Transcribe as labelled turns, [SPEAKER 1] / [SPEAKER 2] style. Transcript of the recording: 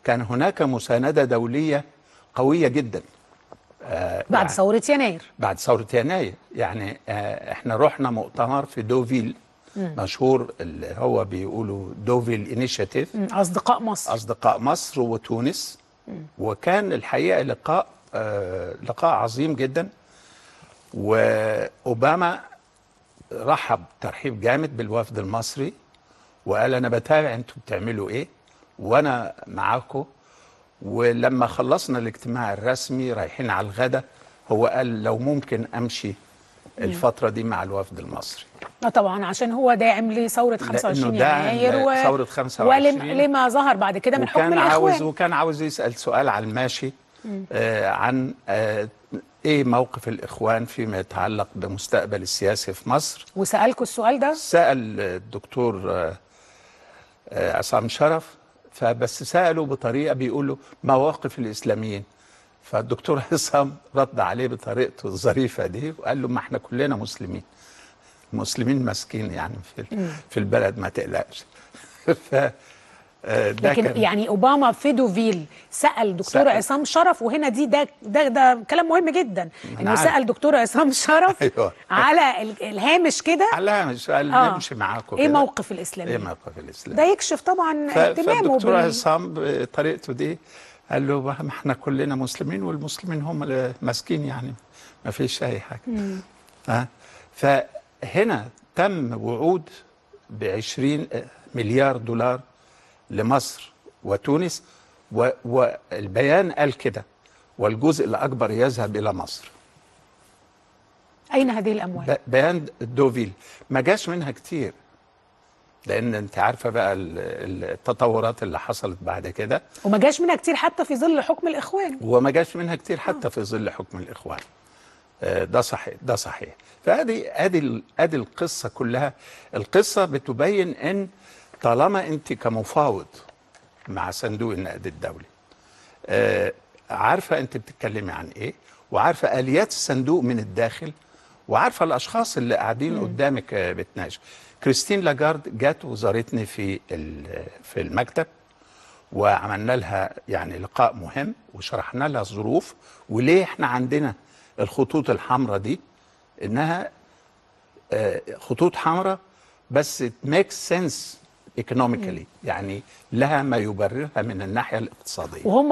[SPEAKER 1] كان هناك مساندة دولية قوية جدا
[SPEAKER 2] بعد
[SPEAKER 1] يعني
[SPEAKER 2] ثورة يناير
[SPEAKER 1] بعد ثورة يناير يعني آه، احنا رحنا مؤتمر في دوفيل مشهور اللي هو بيقولوا دوفيل انيشيتيف
[SPEAKER 2] مم. أصدقاء مصر
[SPEAKER 1] أصدقاء مصر وتونس وكان الحقيقة لقاء آه، لقاء عظيم جدا وأوباما رحب ترحيب جامد بالوفد المصري وقال أنا بتابع أنتوا بتعملوا إيه وأنا معاكم ولما خلصنا الاجتماع الرسمي رايحين على الغدا هو قال لو ممكن أمشي الفترة دي مع الوفد المصري
[SPEAKER 2] اه طبعا عشان هو داعم لثورة 25
[SPEAKER 1] داعم
[SPEAKER 2] يناير
[SPEAKER 1] لثورة 25.
[SPEAKER 2] ولما ظهر بعد كده من حكم
[SPEAKER 1] وكان عاوز
[SPEAKER 2] الإخوان
[SPEAKER 1] وكان عاوز يسأل سؤال على الماشي آه عن آه ايه موقف الاخوان فيما يتعلق بمستقبل السياسي في مصر
[SPEAKER 2] وسألكوا السؤال ده
[SPEAKER 1] سأل الدكتور آه آه عصام شرف فبس سأله بطريقة بيقول له مواقف الإسلاميين فالدكتور عصام رد عليه بطريقته الظريفة دي وقال له ما احنا كلنا مسلمين المسلمين ماسكين يعني في في البلد ما تقلقش ف آه، ده
[SPEAKER 2] لكن
[SPEAKER 1] كان-
[SPEAKER 2] يعني اوباما في دوفيل سال دكتور
[SPEAKER 1] سأل.
[SPEAKER 2] عصام شرف وهنا دي ده ده, ده كلام مهم جدا انه
[SPEAKER 1] عارف.
[SPEAKER 2] سال دكتور عصام شرف
[SPEAKER 1] أيوة.
[SPEAKER 2] على ال- الهامش كده
[SPEAKER 1] على مش قال
[SPEAKER 2] آه.
[SPEAKER 1] نمشي معاكم
[SPEAKER 2] ايه
[SPEAKER 1] كده.
[SPEAKER 2] موقف الاسلامي
[SPEAKER 1] ايه موقف الاسلام
[SPEAKER 2] ده يكشف طبعا
[SPEAKER 1] ف-
[SPEAKER 2] اهتمامه
[SPEAKER 1] فالدكتور
[SPEAKER 2] بال...
[SPEAKER 1] عصام بطريقته دي قال له ما احنا كلنا مسلمين والمسلمين هم اللي ماسكين يعني ما فيش اي حاجه ها فهنا تم وعود ب 20 مليار دولار لمصر وتونس و- والبيان قال كده والجزء الاكبر يذهب الى مصر
[SPEAKER 2] اين هذه الاموال
[SPEAKER 1] ب- بيان دوفيل ما جاش منها كتير لان انت عارفه بقى ال- ال- التطورات اللي حصلت بعد كده
[SPEAKER 2] وما جاش منها كتير حتى في ظل حكم الاخوان
[SPEAKER 1] وما جاش منها كتير حتى في ظل حكم الاخوان آه، ده صحيح ده صحيح فادي ادي ال- ادي القصه كلها القصه بتبين ان طالما انت كمفاوض مع صندوق النقد الدولي آه، عارفه انت بتتكلمي عن ايه وعارفه اليات الصندوق من الداخل وعارفه الاشخاص اللي قاعدين قدامك آه، بتناقش كريستين لاجارد جات وزارتني في ال- في المكتب وعملنا لها يعني لقاء مهم وشرحنا لها الظروف وليه احنا عندنا الخطوط الحمراء دي انها آه، خطوط حمراء بس it makes sense economically يعني لها ما يبررها من الناحيه الاقتصاديه
[SPEAKER 2] وهم